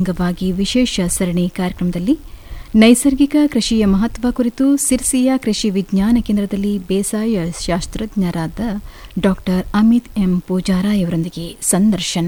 ಅಂಗವಾಗಿ ವಿಶೇಷ ಸರಣಿ ಕಾರ್ಯಕ್ರಮದಲ್ಲಿ ನೈಸರ್ಗಿಕ ಕೃಷಿಯ ಮಹತ್ವ ಕುರಿತು ಸಿರ್ಸಿಯ ಕೃಷಿ ವಿಜ್ಞಾನ ಕೇಂದ್ರದಲ್ಲಿ ಬೇಸಾಯ ಶಾಸ್ತ್ರಜ್ಞರಾದ ಡಾ ಅಮಿತ್ ಎಂ ಪೂಜಾರ ಇವರೊಂದಿಗೆ ಸಂದರ್ಶನ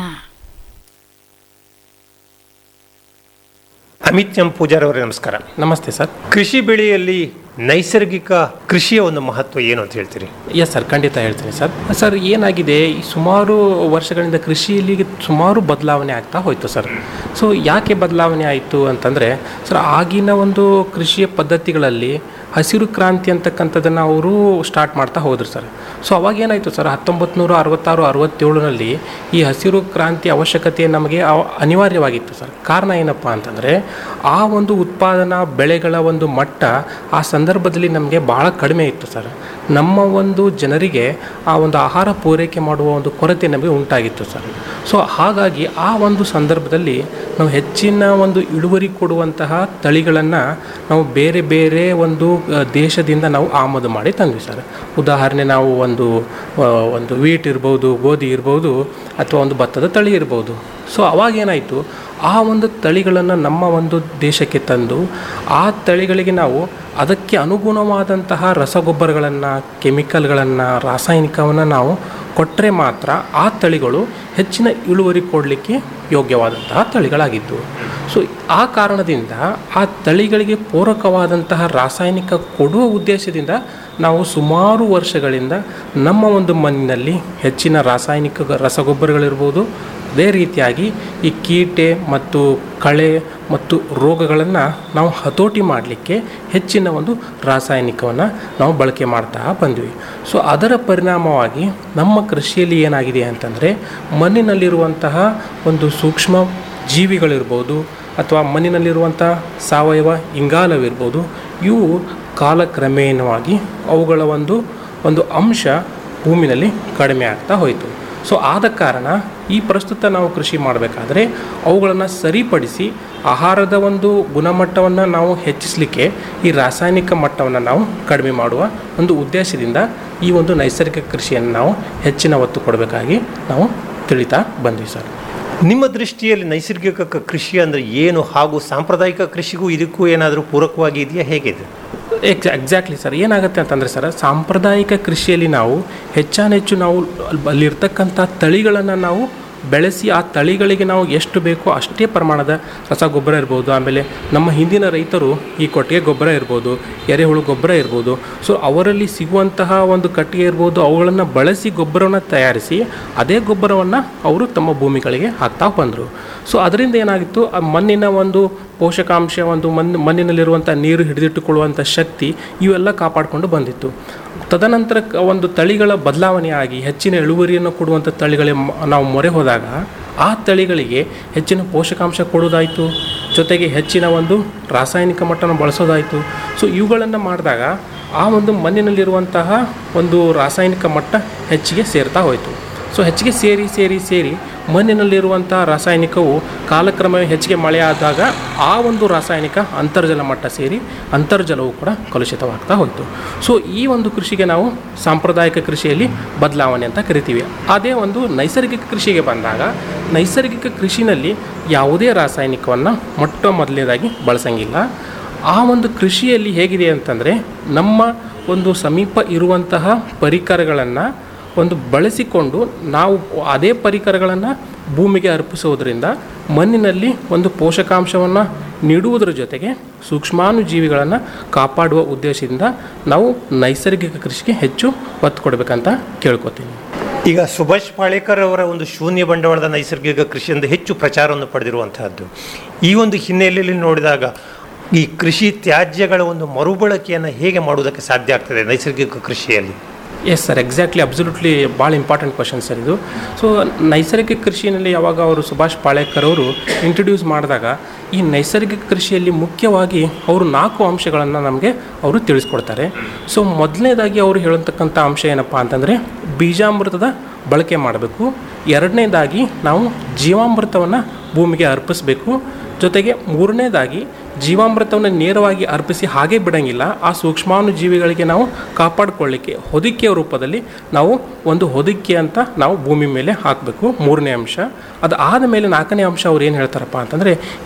ಅಮಿತ್ ಎಂ ಪೂಜಾರ್ ಅವರೇ ನಮಸ್ಕಾರ ನಮಸ್ತೆ ಸರ್ ಕೃಷಿ ಬೆಳೆಯಲ್ಲಿ ನೈಸರ್ಗಿಕ ಕೃಷಿಯ ಒಂದು ಮಹತ್ವ ಏನು ಅಂತ ಹೇಳ್ತೀರಿ ಎಸ್ ಸರ್ ಖಂಡಿತ ಹೇಳ್ತೀನಿ ಸರ್ ಸರ್ ಏನಾಗಿದೆ ಈ ಸುಮಾರು ವರ್ಷಗಳಿಂದ ಕೃಷಿಯಲ್ಲಿ ಸುಮಾರು ಬದಲಾವಣೆ ಆಗ್ತಾ ಹೋಯಿತು ಸರ್ ಸೊ ಯಾಕೆ ಬದಲಾವಣೆ ಆಯಿತು ಅಂತಂದರೆ ಸರ್ ಆಗಿನ ಒಂದು ಕೃಷಿಯ ಪದ್ಧತಿಗಳಲ್ಲಿ ಹಸಿರು ಕ್ರಾಂತಿ ಅಂತಕ್ಕಂಥದ್ದನ್ನು ಅವರು ಸ್ಟಾರ್ಟ್ ಮಾಡ್ತಾ ಹೋದ್ರು ಸರ್ ಸೊ ಅವಾಗ ಏನಾಯಿತು ಸರ್ ಹತ್ತೊಂಬತ್ತು ನೂರ ಅರವತ್ತಾರು ಅರವತ್ತೇಳರಲ್ಲಿ ಈ ಹಸಿರು ಕ್ರಾಂತಿ ಅವಶ್ಯಕತೆ ನಮಗೆ ಅವ- ಅನಿವಾರ್ಯವಾಗಿತ್ತು ಸರ್ ಕಾರಣ ಏನಪ್ಪ ಅಂತಂದರೆ ಆ ಒಂದು ಉತ್ಪಾದನಾ ಬೆಳೆಗಳ ಒಂದು ಮಟ್ಟ ಆ ಸಂದರ್ಭದಲ್ಲಿ ನಮಗೆ ಭಾಳ ಕಡಿಮೆ ಇತ್ತು ಸರ್ ನಮ್ಮ ಒಂದು ಜನರಿಗೆ ಆ ಒಂದು ಆಹಾರ ಪೂರೈಕೆ ಮಾಡುವ ಒಂದು ಕೊರತೆ ನಮಗೆ ಉಂಟಾಗಿತ್ತು ಸರ್ ಸೊ ಹಾಗಾಗಿ ಆ ಒಂದು ಸಂದರ್ಭದಲ್ಲಿ ನಾವು ಹೆಚ್ಚಿನ ಒಂದು ಇಳುವರಿ ಕೊಡುವಂತಹ ತಳಿಗಳನ್ನು ನಾವು ಬೇರೆ ಬೇರೆ ಒಂದು ಆ, ದೇಶದಿಂದ ನಾವು ಆಮದು ಮಾಡಿ ತಂದ್ವಿ ಸರ್ ಉದಾಹರಣೆ ನಾವು ಒಂದು ಆ, ಒಂದು ವೀಟ್ ಇರ್ಬೋದು ಗೋಧಿ ಇರ್ಬೋದು ಅಥವಾ ಒಂದು ಭತ್ತದ ತಳಿ ಇರ್ಬೋದು ಸೊ ಅವಾಗೇನಾಯಿತು ಆ ಒಂದು ತಳಿಗಳನ್ನು ನಮ್ಮ ಒಂದು ದೇಶಕ್ಕೆ ತಂದು ಆ ತಳಿಗಳಿಗೆ ನಾವು ಅದಕ್ಕೆ ಅನುಗುಣವಾದಂತಹ ರಸಗೊಬ್ಬರಗಳನ್ನು ಕೆಮಿಕಲ್ಗಳನ್ನು ರಾಸಾಯನಿಕವನ್ನು ನಾವು ಕೊಟ್ಟರೆ ಮಾತ್ರ ಆ ತಳಿಗಳು ಹೆಚ್ಚಿನ ಇಳುವರಿ ಕೊಡಲಿಕ್ಕೆ ಯೋಗ್ಯವಾದಂತಹ ತಳಿಗಳಾಗಿದ್ದವು ಸೊ ಆ ಕಾರಣದಿಂದ ಆ ತಳಿಗಳಿಗೆ ಪೂರಕವಾದಂತಹ ರಾಸಾಯನಿಕ ಕೊಡುವ ಉದ್ದೇಶದಿಂದ ನಾವು ಸುಮಾರು ವರ್ಷಗಳಿಂದ ನಮ್ಮ ಒಂದು ಮಣ್ಣಿನಲ್ಲಿ ಹೆಚ್ಚಿನ ರಾಸಾಯನಿಕ ರಸಗೊಬ್ಬರಗಳಿರ್ಬೋದು ಅದೇ ರೀತಿಯಾಗಿ ಈ ಕೀಟೆ ಮತ್ತು ಕಳೆ ಮತ್ತು ರೋಗಗಳನ್ನು ನಾವು ಹತೋಟಿ ಮಾಡಲಿಕ್ಕೆ ಹೆಚ್ಚಿನ ಒಂದು ರಾಸಾಯನಿಕವನ್ನು ನಾವು ಬಳಕೆ ಮಾಡ್ತಾ ಬಂದ್ವಿ ಸೊ ಅದರ ಪರಿಣಾಮವಾಗಿ ನಮ್ಮ ಕೃಷಿಯಲ್ಲಿ ಏನಾಗಿದೆ ಅಂತಂದರೆ ಮಣ್ಣಿನಲ್ಲಿರುವಂತಹ ಒಂದು ಸೂಕ್ಷ್ಮ ಜೀವಿಗಳಿರ್ಬೋದು ಅಥವಾ ಮಣ್ಣಿನಲ್ಲಿರುವಂಥ ಸಾವಯವ ಇಂಗಾಲವಿರ್ಬೋದು ಇವು ಕಾಲಕ್ರಮೇಣವಾಗಿ ಅವುಗಳ ಒಂದು ಒಂದು ಅಂಶ ಭೂಮಿನಲ್ಲಿ ಕಡಿಮೆ ಆಗ್ತಾ ಹೋಯಿತು ಸೊ ಆದ ಕಾರಣ ಈ ಪ್ರಸ್ತುತ ನಾವು ಕೃಷಿ ಮಾಡಬೇಕಾದ್ರೆ ಅವುಗಳನ್ನು ಸರಿಪಡಿಸಿ ಆಹಾರದ ಒಂದು ಗುಣಮಟ್ಟವನ್ನು ನಾವು ಹೆಚ್ಚಿಸಲಿಕ್ಕೆ ಈ ರಾಸಾಯನಿಕ ಮಟ್ಟವನ್ನು ನಾವು ಕಡಿಮೆ ಮಾಡುವ ಒಂದು ಉದ್ದೇಶದಿಂದ ಈ ಒಂದು ನೈಸರ್ಗಿಕ ಕೃಷಿಯನ್ನು ನಾವು ಹೆಚ್ಚಿನ ಒತ್ತು ಕೊಡಬೇಕಾಗಿ ನಾವು ತಿಳಿತಾ ಬಂದ್ವಿ ಸರ್ ನಿಮ್ಮ ದೃಷ್ಟಿಯಲ್ಲಿ ನೈಸರ್ಗಿಕ ಕ- ಕೃಷಿ ಅಂದರೆ ಏನು ಹಾಗೂ ಸಾಂಪ್ರದಾಯಿಕ ಕೃಷಿಗೂ ಇದಕ್ಕೂ ಏನಾದರೂ ಪೂರಕವಾಗಿ ಇದೆಯಾ ಹೇಗಿದೆ ಎಕ್ಸ್ ಎಕ್ಸಾಕ್ಟ್ಲಿ ಸರ್ ಏನಾಗುತ್ತೆ ಅಂತಂದರೆ ಸರ್ ಸಾಂಪ್ರದಾಯಿಕ ಕೃಷಿಯಲ್ಲಿ ನಾವು ಹೆಚ್ಚಾನೆಚ್ಚು ನಾವು ಅಲ್- ಅಲ್ಲಿರ್ತಕ್ಕಂಥ ತಳಿಗಳನ್ನು ನಾವು ಬೆಳೆಸಿ ಆ ತಳಿಗಳಿಗೆ ನಾವು ಎಷ್ಟು ಬೇಕೋ ಅಷ್ಟೇ ಪ್ರಮಾಣದ ರಸಗೊಬ್ಬರ ಇರ್ಬೋದು ಆಮೇಲೆ ನಮ್ಮ ಹಿಂದಿನ ರೈತರು ಈ ಕೊಟ್ಟಿಗೆ ಗೊಬ್ಬರ ಇರ್ಬೋದು ಎರೆಹುಳು ಗೊಬ್ಬರ ಇರ್ಬೋದು ಸೊ ಅವರಲ್ಲಿ ಸಿಗುವಂತಹ ಒಂದು ಕಟ್ಟಿಗೆ ಇರ್ಬೋದು ಅವುಗಳನ್ನು ಬಳಸಿ ಗೊಬ್ಬರವನ್ನು ತಯಾರಿಸಿ ಅದೇ ಗೊಬ್ಬರವನ್ನು ಅವರು ತಮ್ಮ ಭೂಮಿಗಳಿಗೆ ಹಾಕ್ತಾ ಬಂದರು ಸೊ ಅದರಿಂದ ಏನಾಗಿತ್ತು ಆ ಮಣ್ಣಿನ ಒಂದು ಪೋಷಕಾಂಶ ಒಂದು ಮಣ್ಣು ಮಣ್ಣಿನಲ್ಲಿರುವಂಥ ನೀರು ಹಿಡಿದಿಟ್ಟುಕೊಳ್ಳುವಂಥ ಶಕ್ತಿ ಇವೆಲ್ಲ ಕಾಪಾಡಿಕೊಂಡು ಬಂದಿತ್ತು ತದನಂತರ ಕ- ಒಂದು ತಳಿಗಳ ಬದಲಾವಣೆ ಆಗಿ ಹೆಚ್ಚಿನ ಇಳುವರಿಯನ್ನು ಕೊಡುವಂಥ ತಳಿಗಳೇ ಮ- ನಾವು ಮೊರೆ ಹೋದಾಗ ಆ ತಳಿಗಳಿಗೆ ಹೆಚ್ಚಿನ ಪೋಷಕಾಂಶ ಕೊಡೋದಾಯಿತು ಜೊತೆಗೆ ಹೆಚ್ಚಿನ ಒಂದು ರಾಸಾಯನಿಕ ಮಟ್ಟನ ಬಳಸೋದಾಯಿತು ಸೊ ಇವುಗಳನ್ನು ಮಾಡಿದಾಗ ಆ ಒಂದು ಮಣ್ಣಿನಲ್ಲಿರುವಂತಹ ಒಂದು ರಾಸಾಯನಿಕ ಮಟ್ಟ ಹೆಚ್ಚಿಗೆ ಸೇರ್ತಾ ಹೋಯಿತು ಸೊ ಹೆಚ್ಚಿಗೆ ಸೇರಿ ಸೇರಿ ಸೇರಿ ಮಣ್ಣಿನಲ್ಲಿರುವಂಥ ರಾಸಾಯನಿಕವು ಕಾಲಕ್ರಮವೇ ಹೆಚ್ಚಿಗೆ ಮಳೆ ಆದಾಗ ಆ ಒಂದು ರಾಸಾಯನಿಕ ಅಂತರ್ಜಲ ಮಟ್ಟ ಸೇರಿ ಅಂತರ್ಜಲವು ಕೂಡ ಕಲುಷಿತವಾಗ್ತಾ ಹೋಯಿತು ಸೊ ಈ ಒಂದು ಕೃಷಿಗೆ ನಾವು ಸಾಂಪ್ರದಾಯಿಕ ಕೃಷಿಯಲ್ಲಿ ಬದಲಾವಣೆ ಅಂತ ಕರಿತೀವಿ ಅದೇ ಒಂದು ನೈಸರ್ಗಿಕ ಕೃಷಿಗೆ ಬಂದಾಗ ನೈಸರ್ಗಿಕ ಕೃಷಿನಲ್ಲಿ ಯಾವುದೇ ರಾಸಾಯನಿಕವನ್ನು ಮೊಟ್ಟ ಮೊದಲನೇದಾಗಿ ಬಳಸಂಗಿಲ್ಲ ಆ ಒಂದು ಕೃಷಿಯಲ್ಲಿ ಹೇಗಿದೆ ಅಂತಂದರೆ ನಮ್ಮ ಒಂದು ಸಮೀಪ ಇರುವಂತಹ ಪರಿಕರಗಳನ್ನು ಒಂದು ಬಳಸಿಕೊಂಡು ನಾವು ಅದೇ ಪರಿಕರಗಳನ್ನು ಭೂಮಿಗೆ ಅರ್ಪಿಸೋದ್ರಿಂದ ಮಣ್ಣಿನಲ್ಲಿ ಒಂದು ಪೋಷಕಾಂಶವನ್ನು ನೀಡುವುದರ ಜೊತೆಗೆ ಸೂಕ್ಷ್ಮಾಣು ಜೀವಿಗಳನ್ನು ಕಾಪಾಡುವ ಉದ್ದೇಶದಿಂದ ನಾವು ನೈಸರ್ಗಿಕ ಕೃಷಿಗೆ ಹೆಚ್ಚು ಒತ್ತು ಕೊಡಬೇಕಂತ ಕೇಳ್ಕೊತೀನಿ ಈಗ ಸುಭಾಷ್ ಪಾಳೇಕರ್ ಅವರ ಒಂದು ಶೂನ್ಯ ಬಂಡವಾಳದ ನೈಸರ್ಗಿಕ ಕೃಷಿಯಿಂದ ಹೆಚ್ಚು ಪ್ರಚಾರವನ್ನು ಪಡೆದಿರುವಂತಹದ್ದು ಈ ಒಂದು ಹಿನ್ನೆಲೆಯಲ್ಲಿ ನೋಡಿದಾಗ ಈ ಕೃಷಿ ತ್ಯಾಜ್ಯಗಳ ಒಂದು ಮರುಬಳಕೆಯನ್ನು ಹೇಗೆ ಮಾಡುವುದಕ್ಕೆ ಸಾಧ್ಯ ಆಗ್ತದೆ ನೈಸರ್ಗಿಕ ಕೃಷಿಯಲ್ಲಿ ಎಸ್ ಸರ್ ಎಕ್ಸಾಕ್ಟ್ಲಿ ಅಬ್ಸಲ್ಯೂಟ್ಲಿ ಭಾಳ ಇಂಪಾರ್ಟೆಂಟ್ ಕ್ವಶನ್ ಸರ್ ಇದು ಸೊ ನೈಸರ್ಗಿಕ ಕೃಷಿಯಲ್ಲಿ ಯಾವಾಗ ಅವರು ಸುಭಾಷ್ ಪಾಳೇಕರ್ ಅವರು ಇಂಟ್ರೊಡ್ಯೂಸ್ ಮಾಡಿದಾಗ ಈ ನೈಸರ್ಗಿಕ ಕೃಷಿಯಲ್ಲಿ ಮುಖ್ಯವಾಗಿ ಅವರು ನಾಲ್ಕು ಅಂಶಗಳನ್ನು ನಮಗೆ ಅವರು ತಿಳಿಸ್ಕೊಡ್ತಾರೆ ಸೊ ಮೊದಲನೇದಾಗಿ ಅವರು ಹೇಳತಕ್ಕಂಥ ಅಂಶ ಏನಪ್ಪ ಅಂತಂದರೆ ಬೀಜಾಮೃತದ ಬಳಕೆ ಮಾಡಬೇಕು ಎರಡನೇದಾಗಿ ನಾವು ಜೀವಾಮೃತವನ್ನು ಭೂಮಿಗೆ ಅರ್ಪಿಸಬೇಕು ಜೊತೆಗೆ ಮೂರನೇದಾಗಿ ಜೀವಾಮೃತವನ್ನು ನೇರವಾಗಿ ಅರ್ಪಿಸಿ ಹಾಗೆ ಬಿಡಂಗಿಲ್ಲ ಆ ಸೂಕ್ಷ್ಮಾಣು ಜೀವಿಗಳಿಗೆ ನಾವು ಕಾಪಾಡಿಕೊಳ್ಳಿಕ್ಕೆ ಹೊದಿಕೆಯ ರೂಪದಲ್ಲಿ ನಾವು ಒಂದು ಹೊದಿಕೆ ಅಂತ ನಾವು ಭೂಮಿ ಮೇಲೆ ಹಾಕಬೇಕು ಮೂರನೇ ಅಂಶ ಅದು ಆದ ಮೇಲೆ ನಾಲ್ಕನೇ ಅಂಶ ಅವ್ರು ಏನು ಹೇಳ್ತಾರಪ್ಪ ಅಂತಂದರೆ